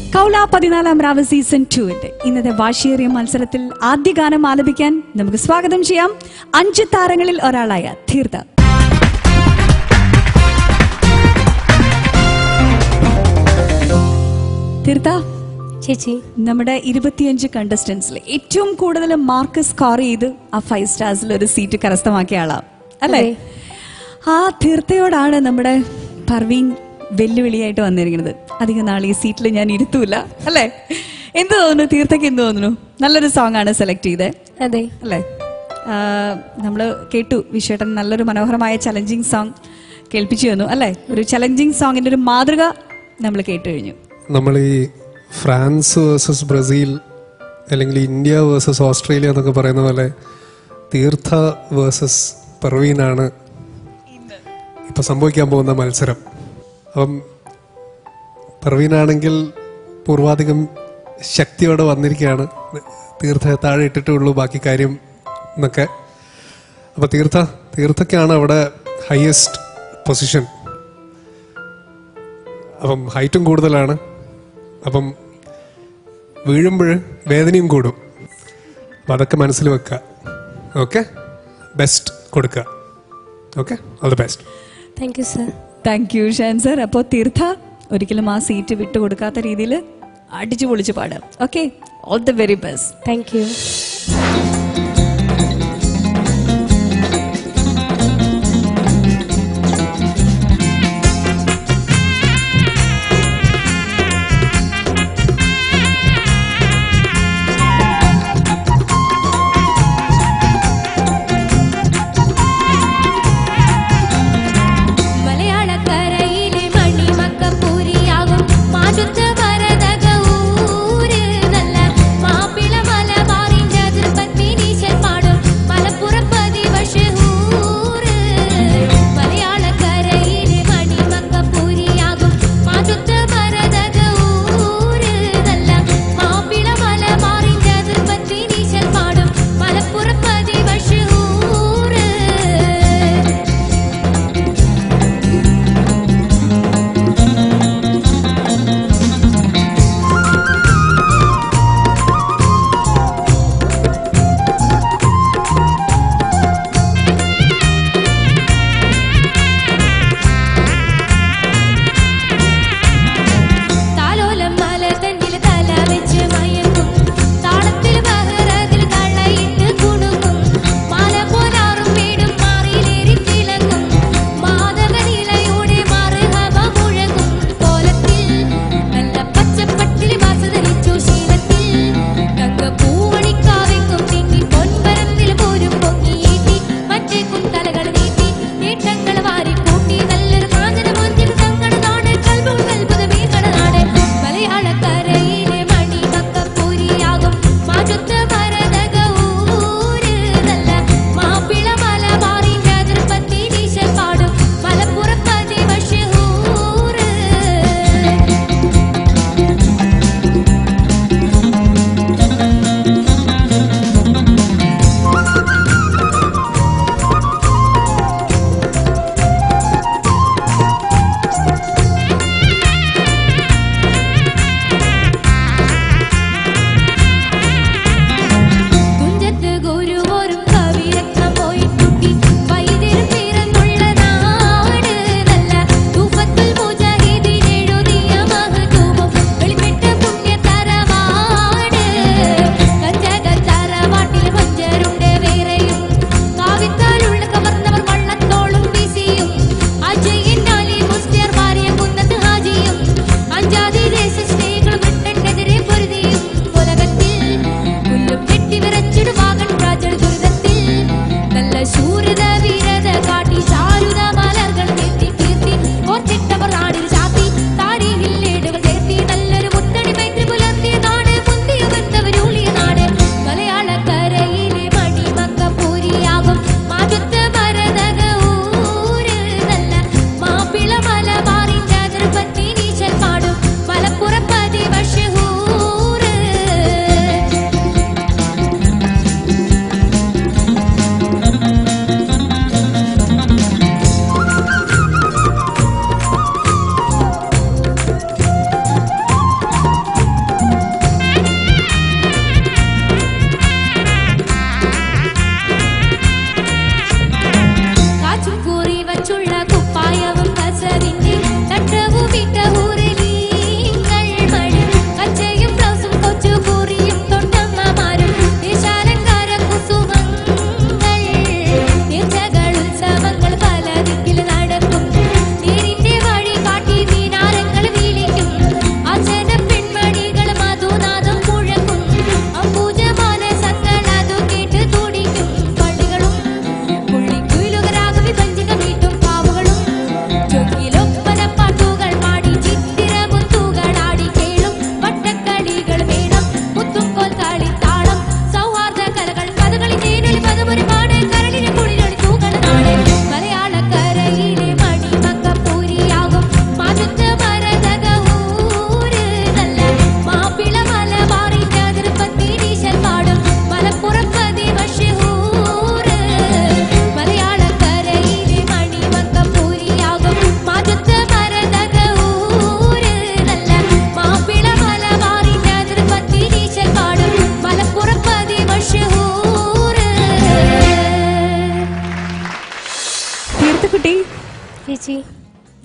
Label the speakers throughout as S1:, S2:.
S1: കൗല പതിനാലാം രാവ് സീസൺ ടുവിന്റെ ഇന്നത്തെ വാശിയേറിയ മത്സരത്തിൽ ആദ്യ ഗാനം ആലപിക്കാൻ നമുക്ക് സ്വാഗതം ചെയ്യാം അഞ്ച് താരങ്ങളിൽ ഒരാളായ ധീർത്ത തീർത്ത
S2: ചേച്ചി
S1: നമ്മുടെ ഇരുപത്തിയഞ്ച് കണ്ടസ്റ്റൻസിൽ ഏറ്റവും കൂടുതൽ മാർക്ക് സ്കോർ ചെയ്ത് ആ ഫൈവ് സ്റ്റാർസിൽ ഒരു സീറ്റ് കരസ്ഥമാക്കിയ ആളാ അല്ലേ
S2: അതെ.
S1: ആ തീർത്ഥയോടാണ് നമ്മുടെ പർവീൻ വെല്ലുവിളിയായിട്ട് വന്നിരിക്കുന്നത് അധികം നാൾ ഈ സീറ്റിൽ ഞാൻ ഇരുത്തൂല അല്ലേ എന്ത് തോന്നുന്നു തീർത്ഥയ്ക്ക് എന്ത് തോന്നുന്നു നല്ലൊരു സോങ് ആണ് സെലക്ട് ചെയ്തത്
S2: അതെ
S1: അല്ലേ നമ്മൾ കേട്ടു വിശ്വേട്ടൻ നല്ലൊരു മനോഹരമായ ചലഞ്ചിങ് സോങ് കേൾപ്പിച്ചു തന്നു അല്ലേ ഒരു ചലഞ്ചിങ് സോങ്ങിന്റെ ഒരു മാതൃക നമ്മൾ കേട്ടു കഴിഞ്ഞു
S3: നമ്മൾ ഈ ഫ്രാൻസ് വേഴ്സസ് ബ്രസീൽ അല്ലെങ്കിൽ ഇന്ത്യ വേഴ്സസ് ഓസ്ട്രേലിയ എന്നൊക്കെ പറയുന്ന പോലെ തീർത്ഥ വേഴ്സസ് പർവീനാണ് ഇപ്പൊ സംഭവിക്കാൻ പോകുന്ന മത്സരം അപ്പം പർവീനാണെങ്കിൽ പൂർവാധികം ശക്തിയോടെ വന്നിരിക്കുകയാണ് തീർത്ഥ താഴെ ഇട്ടിട്ടേ ഉള്ളൂ ബാക്കി കാര്യം എന്നൊക്കെ അപ്പൊ തീർത്ഥ തീർത്ഥക്കാണ് അവിടെ ഹയസ്റ്റ് പൊസിഷൻ അപ്പം ഹൈറ്റും കൂടുതലാണ് അപ്പം വീഴുമ്പോൾ വേദനയും കൂടും അപ്പം അതൊക്കെ മനസ്സിൽ വെക്കുക ഓക്കെ ബെസ്റ്റ് കൊടുക്കുക okay all the best
S2: thank you sir
S1: thank you Shan sir അപ്പോൾ തീർത്ഥ ഒരിക്കലും ആ സീറ്റ് വിട്ടുകൊടുക്കാത്ത രീതിയിൽ അടിച്ചു പൊളിച്ച് പാടാം okay all the very best
S2: thank you
S4: മലയാളക്കരയിലെ മണിമക്കപ്പൂരിയാകും മാറ്റുത്ത മരതക ഊര് നല്ല മാപ്പിള മലബാറിന്റെ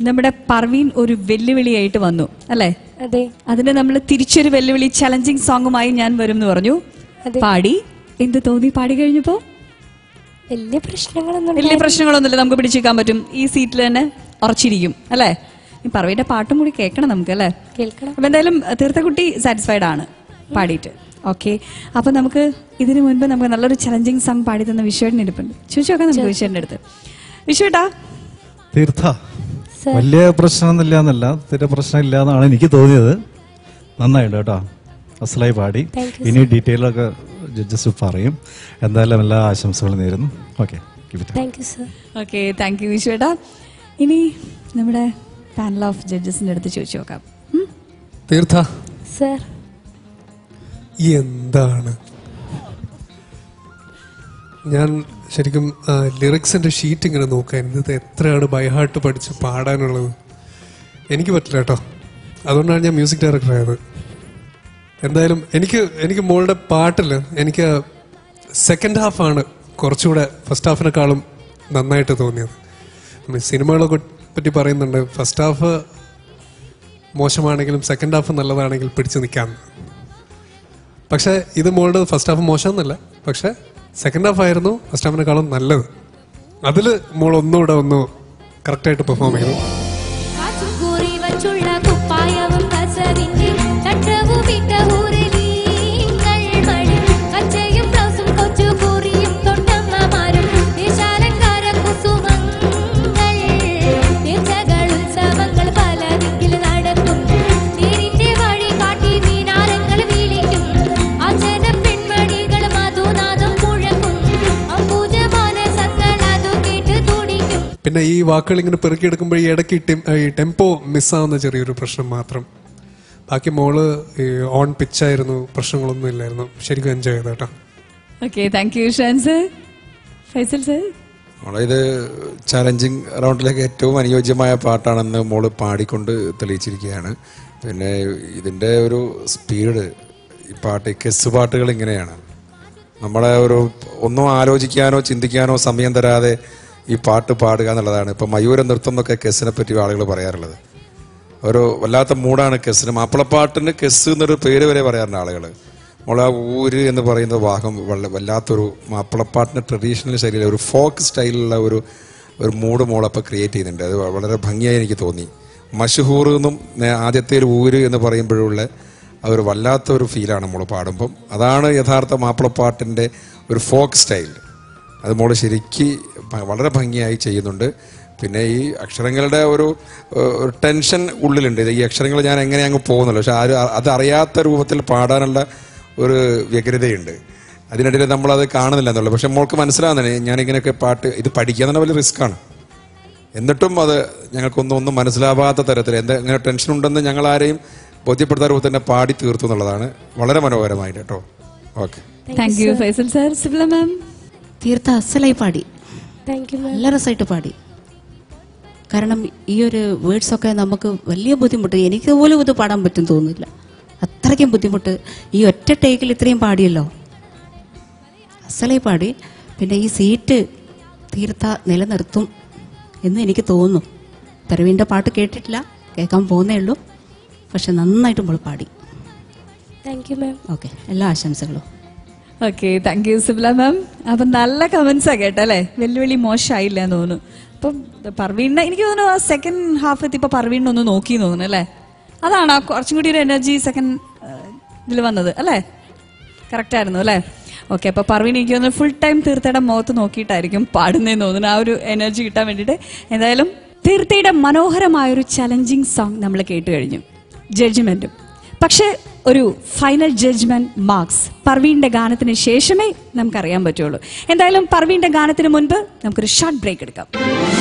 S1: നമ്മുടെ പർവീൻ ഒരു വെല്ലുവിളിയായിട്ട് വന്നു അല്ലേ
S2: അതെ
S1: അതിന് നമ്മൾ തിരിച്ചൊരു വെല്ലുവിളി ചലഞ്ചിങ് സോങ്ങുമായി ഞാൻ വരും എന്ന് പറഞ്ഞു
S2: അതെ.
S1: പാടി എന്ത് തോന്നി പാടി കഴിഞ്ഞപ്പോ
S2: വലിയ പ്രശ്നങ്ങളൊന്നും
S1: വലിയ പ്രശ്നങ്ങളൊന്നുമില്ല നമുക്ക് പിടിച്ചേക്കാൻ പറ്റും ഈ സീറ്റിൽ തന്നെ ഉറച്ചിരിക്കും അല്ലേ ഈ പറവീന്റെ പാട്ടും കൂടി കേൾക്കണം നമുക്ക് അല്ലേ
S2: കേൾക്കണം
S1: അപ്പൊ എന്തായാലും അഹ് തീർത്ഥക്കുട്ടി സാറ്റിസ്ഫൈഡ് ആണ് പാടിയിട്ട് ഓക്കെ അപ്പൊ നമുക്ക് ഇതിനു മുൻപ് നമുക്ക് നല്ലൊരു ചലഞ്ചിങ് സോങ് പാടി തന്ന വിശ്വേട്ടൻ ഇരിപ്പുണ്ട് ചോദിച്ചു നോക്കാം നമുക്ക് വിശ്വേട്ടൻ്റെ അടുത്ത് വിശ്വേട്ടാ
S5: തീർത്ഥ
S2: Sir.
S5: വലിയ പ്രശ്നമൊന്നുമില്ല എന്നല്ല തീരെ പ്രശ്നമില്ല എന്നാണ് എനിക്ക് തോന്നിയത് നന്നായിട്ട് കേട്ടോ അസലായി പാടി
S2: Thank you,
S5: ഇനി ഡീറ്റെയിൽ ഒക്കെ ജഡ്ജസ് പറയും എന്തായാലും എല്ലാ ആശംസകളും നേരുന്നു okay
S2: thank you sir
S1: okay thank you വിശ്വേട്ടാ ഇനി നമ്മുടെ പാനൽ ഓഫ് ജഡ്ജസിന്റെ അടുത്ത് ചോദിച്ചു നോക്കാം ഉം?
S3: തീർത്ഥ
S2: സർ
S3: എന്താണ് ഞാൻ ശരിക്കും ലിറിക്സിന്റെ ഷീറ്റ് ഇങ്ങനെ നോക്കാൻ ഇത് എത്രയാണ് ബൈഹാർട്ട് പഠിച്ച് പാടാനുള്ളത് എനിക്ക് പറ്റില്ല കേട്ടോ അതുകൊണ്ടാണ് ഞാൻ മ്യൂസിക് ഡയറക്ടർ ആയത് എന്തായാലും എനിക്ക് എനിക്ക് മോളുടെ പാട്ടിൽ എനിക്ക് സെക്കൻഡ് ഹാഫാണ് കുറച്ചുകൂടെ ഫസ്റ്റ് ഹാഫിനെക്കാളും നന്നായിട്ട് തോന്നിയത് നമ്മൾ സിനിമകളൊക്കെ പറ്റി പറയുന്നുണ്ട് ഫസ്റ്റ് ഹാഫ് മോശമാണെങ്കിലും സെക്കൻഡ് ഹാഫ് നല്ലതാണെങ്കിൽ പിടിച്ചു നിൽക്കാം പക്ഷേ ഇത് മോളുടെ ഫസ്റ്റ് ഹാഫ് മോശമെന്നല്ല പക്ഷെ സെക്കൻഡ് ഹാഫ് ആയിരുന്നു ഫസ്റ്റ് ഹാഫിനെക്കാളും നല്ലത് അതിൽ മോൾ ഒന്നുകൂടെ ഒന്ന് കറക്റ്റായിട്ട് പെർഫോം ചെയ്തു
S4: കാറ്റും കൂറി വച്ചുള്ള കുപ്പായവും കസവിന്റെ ചട്ടവും ഇട്ട ഊരലീങ്ങൾ മഴ കച്ചയും ബ്ലൗസും കൊച്ചു കൂറിയും തൊട്ടമ്മമാരും ദേശാലങ്കാര കുസുമങ്ങൾ തീർച്ചകൾ ഉത്സവങ്ങൾ പലതിങ്കിൽ നടക്കും നീരിന്റെ വഴി കാട്ടി മീനാരങ്ങൾ വീളിക്കും അച്ഛന പെൺമണികൾ മധുനാഥം മുഴക്കും അമ്പൂജ മാനസങ്ങൾ അതു കേട്ട് തുടിക്കും
S3: പിന്നെ ഈ വാക്കുകൾ ഇങ്ങനെ പെറുക്കിയെടുക്കുമ്പോൾ ഈ ഇടയ്ക്ക് ഈ ടെം- ഈ ടെമ്പോ മിസ്സാവുന്ന ചെറിയൊരു പ്രശ്നം മാത്രം ബാക്കി മോള് ഓൺ പിച്ചായിരുന്നു പ്രശ്നങ്ങളൊന്നും ഇല്ലായിരുന്നു ശരിക്കും എൻജോയ് ചെയ്തു കേട്ടോ
S1: okay thank you Shan sir Faisal sir
S6: മോളെ ഇത് ചാലഞ്ചിങ് റൗണ്ടിലേക്ക് ഏറ്റവും അനുയോജ്യമായ പാട്ടാണെന്ന് മോള് പാടിക്കൊണ്ട് തെളിയിച്ചിരിക്കുകയാണ് പിന്നെ ഇതിൻ്റെ ഒരു സ്പീഡ് ഈ പാട്ട് ഈ കെസ് പാട്ടുകൾ ഇങ്ങനെയാണ് നമ്മളെ ഒരു ഒന്നും ആലോചിക്കാനോ ചിന്തിക്കാനോ സമയം തരാതെ ഈ പാട്ട് പാടുക എന്നുള്ളതാണ് ഇപ്പം മയൂര നൃത്തം എന്നൊക്കെ കെസ്സിനെ പറ്റി ആളുകൾ പറയാറുള്ളത് ഒരു വല്ലാത്ത മൂടാണ് കെസ്സിന് മാപ്പിളപ്പാട്ടിന് കെസ് എന്നൊരു പേര് വരെ പറയാറുണ്ട് ആളുകൾ മോളെ ആ ഊര് എന്ന് പറയുന്ന ഭാഗം വല്ല- വല്ലാത്തൊരു മാപ്പിളപ്പാട്ടിന്റെ ട്രഡീഷണൽ ശൈലിയിലെ ഒരു ഫോക്ക് സ്റ്റൈലിലുള്ള ഒരു ഒരു മൂഡ് മോളപ്പോൾ ക്രിയേറ്റ് ചെയ്യുന്നുണ്ട് അത് വളരെ ഭംഗിയായി എനിക്ക് തോന്നി മഷഹൂർ എന്നും നേ- ആദ്യത്തെ ഒരു ഊര് എന്ന് പറയുമ്പോഴുള്ള ആ ഒരു വല്ലാത്ത ഒരു ഫീലാണ് മോള് പാടുമ്പം അതാണ് യഥാർത്ഥ മാപ്പിളപ്പാട്ടിന്റെ ഒരു ഫോക്ക് സ്റ്റൈൽ അത് മോള് ശരിക്ക് ഭ- വളരെ ഭംഗിയായി ചെയ്യുന്നുണ്ട് പിന്നെ ഈ അക്ഷരങ്ങളുടെ ഒരു ഏഹ്, ഒരു ടെൻഷൻ ഉള്ളിലുണ്ട് ഇത് ഈ അക്ഷരങ്ങൾ ഞാൻ എങ്ങനെ അങ്ങ് പോകുന്നുള്ളൂ പക്ഷെ ആരും അ- അത് അറിയാത്ത രൂപത്തിൽ പാടാനുള്ള ഒരു വ്യഗ്രതയുണ്ട് അതിനിടയിൽ നമ്മളത് കാണുന്നില്ല എന്നുള്ളത് പക്ഷെ മോൾക്ക് മനസ്സിലാകുന്നതാണ് ഞാൻ ഇങ്ങനെയൊക്കെ പാട്ട് ഇത് പഠിക്കുക എന്ന് പറഞ്ഞാൽ വലിയ റിസ്ക്കാണ് എന്നിട്ടും അത് ഞങ്ങൾക്കൊന്നും ഒന്നും മനസ്സിലാവാത്ത തരത്തിൽ എന്താ ഇങ്ങനെ ടെൻഷൻ ഉണ്ടെന്ന് ഞങ്ങൾ ആരെയും ബോധ്യപ്പെടുത്താൻ രൂപത്തിൽ തന്നെ പാടി തീർത്തു എന്നുള്ളതാണ് വളരെ മനോഹരമായിട്ട് കേട്ടോ okay
S1: thank you Faisal sir Sibila ma'am
S7: തീർത്ത അസലായി പാടി
S2: താങ്ക് യു മാം
S7: നല്ല രസമായിട്ട് പാടി കാരണം ഈ ഒരു വേർഡ്സ് ഒക്കെ നമുക്ക് വലിയ ബുദ്ധിമുട്ട് എനിക്ക് പോലും ഇത് പാടാൻ പറ്റും തോന്നുന്നില്ല അത്രയ്ക്കും ബുദ്ധിമുട്ട് ഈ ഒറ്റ ടേക്കിൽ ഇത്രയും പാടിയല്ലോ അസലായി പാടി പിന്നെ ഈ സീറ്റ് തീർത്ത നിലനിർത്തും എന്ന് എനിക്ക് തോന്നുന്നു പരവീൻ്റെ പാട്ട് കേട്ടിട്ടില്ല കേൾക്കാൻ പോകുന്നേ ഉള്ളൂ പക്ഷെ നന്നായിട്ട് നമ്മൾ പാടി
S2: താങ്ക് യു മാം
S7: ഓക്കെ എല്ലാ ആശംസകളും
S1: okay thank you Sibila ma'am അപ്പൊ നല്ല കമന്റ്സ് ആ കേട്ടല്ലേ വെല്ലുവിളി മോശമായില്ല എന്ന് തോന്നുന്നു അപ്പം പർവീണിനെ എനിക്ക് തോന്നുന്നു ആ സെക്കൻഡ് ഹാഫ് എത്തിയപ്പോ പർവീണിനെ ഒന്ന് നോക്കി എന്ന് തോന്നുന്നു അല്ലേ അതാണ് ആ കുറച്ചും കൂടി ഒരു എനർജി സെക്കൻഡ് ഇതിൽ വന്നത് അല്ലേ കറക്റ്റ് ആയിരുന്നു അല്ലേ ഓക്കെ അപ്പൊ പർവീൺ എനിക്ക് തോന്നുന്നു ഫുൾ ടൈം തീർത്ഥയുടെ മുഖത്ത് നോക്കിയിട്ടായിരിക്കും പാടുന്നതെന്ന് തോന്നുന്നു ആ ഒരു എനർജി കിട്ടാൻ വേണ്ടിയിട്ട് എന്തായാലും തീർത്ഥയുടെ മനോഹരമായ ഒരു ചലഞ്ചിങ് സോങ് നമ്മൾ കേട്ട് കഴിഞ്ഞു ജഡ്ജ്മെന്റും പക്ഷെ ഒരു ഫൈനൽ ജഡ്ജ്മെന്റ് മാർക്സ് പർവീന്റെ ഗാനത്തിന് ശേഷമേ നമുക്കറിയാൻ പറ്റുള്ളൂ എന്തായാലും പർവീന്റെ ഗാനത്തിന് മുൻപ് നമുക്കൊരു ഷോർട്ട് ബ്രേക്ക് എടുക്കാം